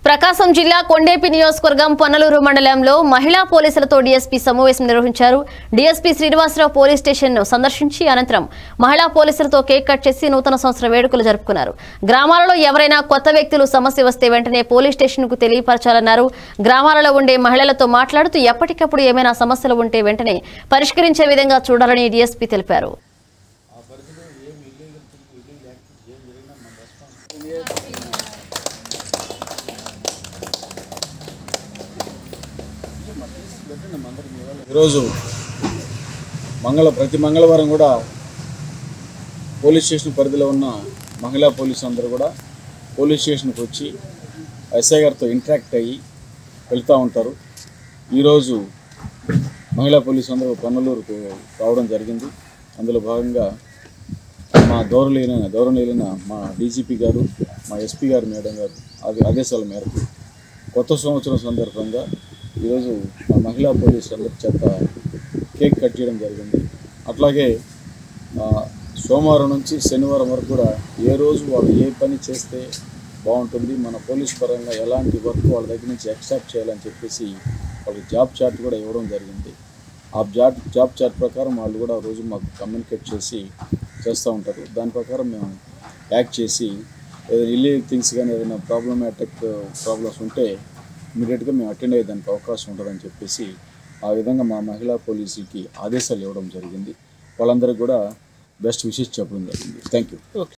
ప్రకాశం జిల్లా కొండేపి నియోజకవర్గం పొన్నలూరు మండలంలో మహిళా పోలీసులతో డీఎస్పీ సమావేశం నిర్వహించారు డీఎస్పీ శ్రీనివాసరావు పోలీస్ స్టేషన్ ను సందర్శించి అనంతరం మహిళా పోలీసులతో కేక్ కట్ చేసి నూతన సంవత్సర వేడుకలు జరుపుకున్నారు గ్రామాలలో ఎవరైనా కొత్త వ్యక్తులు సమస్య వస్తే వెంటనే పోలీస్ స్టేషన్ కు తెలియపరచాలన్నారు గ్రామాలలో ఉండే మహిళలతో మాట్లాడుతూ ఎప్పటికప్పుడు ఏమైనా సమస్యలు ఉంటే వెంటనే పరిష్కరించే విధంగా చూడాలని డీఎస్పీ తెలిపారు ఈరోజు మంగళ ప్రతి మంగళవారం కూడా పోలీస్ స్టేషన్ పరిధిలో ఉన్న మహిళా పోలీసు అందరూ కూడా పోలీస్ స్టేషన్కి వచ్చి ఎస్ఐ గారితో ఇంటరాక్ట్ అయ్యి వెళ్తూ ఉంటారు ఈరోజు మహిళా పోలీసు అందరూ పన్నలూరుకు రావడం జరిగింది అందులో భాగంగా మా గౌరవలీన గౌరవనీయులైన మా డీజీపీ గారు మా ఎస్పీ గారు మేడం గారు అది ఆదేశాల మేరకు కొత్త సంవత్సరం సందర్భంగా ఈరోజు మా మహిళా పోలీసు అందరి చేత కేక్ కట్ చేయడం జరిగింది అట్లాగే ఆ, సోమవారం నుంచి శనివారం వరకు కూడా ఏ రోజు వాళ్ళు ఏ పని చేస్తే బాగుంటుంది మన పోలీస్ పరంగా ఎలాంటి వర్క్ వాళ్ళ దగ్గర నుంచి ఎక్సెప్ట్ చేయాలని చెప్పేసి వాళ్ళకి జాబ్ చార్ట్ కూడా ఇవ్వడం జరిగింది ఆ జాబ్ జాబ్ చార్ట్ ప్రకారం వాళ్ళు కూడా రోజు మాకు కమ్యూనికేట్ చేసి చేస్తూ ఉంటారు దాని ప్రకారం మేము యాక్ట్ చేసి ఏదైనా ఇల్లీగల్ థింగ్స్ కానీ ఏదైనా ప్రాబ్లమాటిక్ ప్రాబ్లమ్స్ ఉంటే ఇమీడియట్గా మేము అటెండ్ అయ్యేదానికి అవకాశం ఉంటుందని చెప్పేసి ఆ విధంగా మా మహిళా పోలీసులకి ఆదేశాలు ఇవ్వడం జరిగింది వాళ్ళందరికీ కూడా బెస్ట్ విషెస్ చెప్పడం జరిగింది థ్యాంక్ యూ